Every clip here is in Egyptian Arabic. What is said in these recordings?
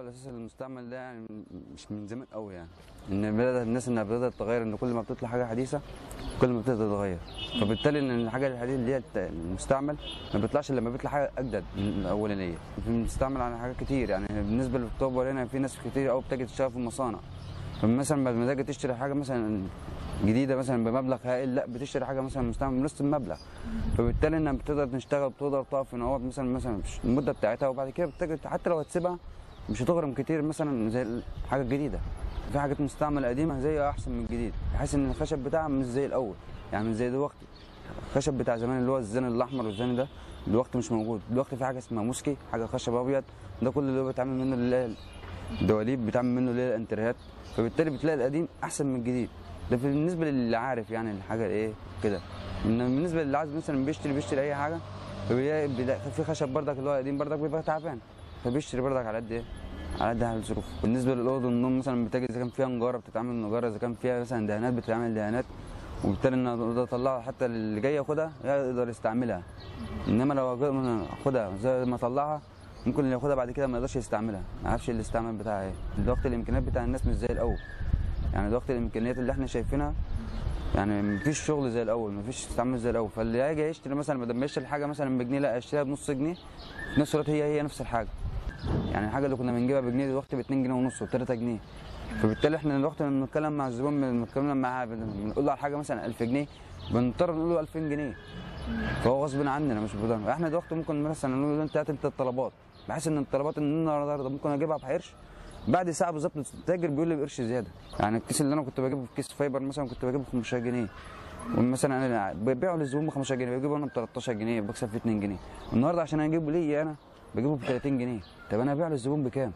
اساس المستعمل ده يعني مش من زمان قوي يعني ان بدات الناس انها بدات تتغير ان كل ما بتطلع حاجه حديثه كل ما بتبدا تتغير فبالتالي ان الحاجه الحديثه اللي هي الت- المستعمل ما بيطلعش الا لما بيطلع حاجه اجدد من الاولانيه في المستعمل على حاجات كتير يعني بالنسبه للطوبه هنا في ناس كتير قوي بتجي تشتغل في المصانع فمثلا بعد ما تيجي تشتري حاجه مثلا جديده مثلا بمبلغ هائل لا بتشتري حاجه مثلا مستعمل بنص المبلغ فبالتالي انها بتقدر تشتغل بتقدر تقف ان هو مثلا مثلا المده بتاعتها وبعد كده بتجي حتى لو هتسيبها مش هتغرم كتير مثلا زي الحاجه الجديده في حاجات مستعمله قديمه زي احسن من الجديد بحيث ان الخشب بتاعها مش زي الاول يعني مش زي دلوقتي الخشب بتاع زمان اللي هو الزن الاحمر والزن ده دلوقتي مش موجود دلوقتي في حاجه اسمها موسكي حاجه خشب ابيض ده كل اللي هو بيتعمل منه اللي هي الدواليب بيتعمل منه اللي هي الانتريهات فبالتالي بتلاقي القديم احسن من الجديد ده في- بالنسبه للي عارف يعني الحاجه ايه كده انما بالنسبه للي عايز مثلا بيشتري بيشتري اي حاجه فبيلاقي بيلاقي في خشب بردك اللي هو قديم بردك بيبقى تعبان فبيشتري بردك على قد ايه على قد حال الظروف بالنسبه للاوضه النوم مثلا بتجي اذا كان فيها نجاره بتتعمل نجاره اذا كان فيها مثلا دهانات بتتعمل دهانات وبالتالي ان الاوضه اطلعها حتى اللي جاي ياخدها يقدر يستعملها انما لو جا- اخدها زي ما اطلعها ممكن اللي ياخدها بعد كده ما يقدرش يستعملها ما يعرفش الاستعمال بتاعها ايه دلوقتي الامكانيات بتاع الناس مش زي الاول يعني دلوقتي الامكانيات اللي احنا شايفينها يعني مفيش شغل زي الاول مفيش استعمال زي الاول فاللي هيجي يشتري مثلا بدل ما يشتري الحاجه مثلا بجنيه لا يشتريها بنص جنيه في نفس الوقت هي هي نفس الحاجه يعني الحاجه اللي كنا بنجيبها بجنيه دلوقتي ب 2 جنيه ونص و 3 جنيه فبالتالي احنا دلوقتي لما بنتكلم مع الزبون بنتكلم معاه بنقول له على حاجه مثلا 1000 جنيه بنضطر نقول له 2000 جنيه فهو غصب عننا مش بدون احنا دلوقتي ممكن مثلا نقول له انت هات انت الطلبات بحيث ان الطلبات ان انا النهارده ممكن اجيبها بقرش بعد ساعه بالظبط التاجر بيقول لي بقرش زياده يعني الكيس اللي انا كنت بجيبه في كيس فايبر مثلا كنت بجيبه ب 15 جنيه ومثلا انا ببيعه للزبون ب 15 جنيه بجيبه انا ب 13 جنيه بكسب فيه 2 جنيه النهارده عشان اجيبه ليا انا بجيبه ب 30 جنيه طب انا ابيعه للزبون بكام؟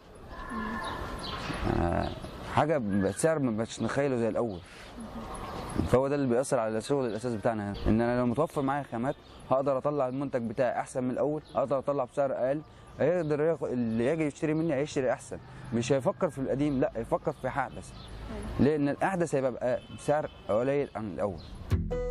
آه حاجه بسعر ما بقتش نتخيله زي الاول فهو ده اللي بيأثر على الشغل الاساس بتاعنا هنا ان انا لو متوفر معايا خامات هقدر اطلع المنتج بتاعي احسن من الاول اقدر اطلع بسعر اقل هيقدر ياخد اللي يجي يشتري مني هيشتري احسن مش هيفكر في القديم لا يفكر في حدث لان الاحدث هيبقى بقى بسعر قليل عن الاول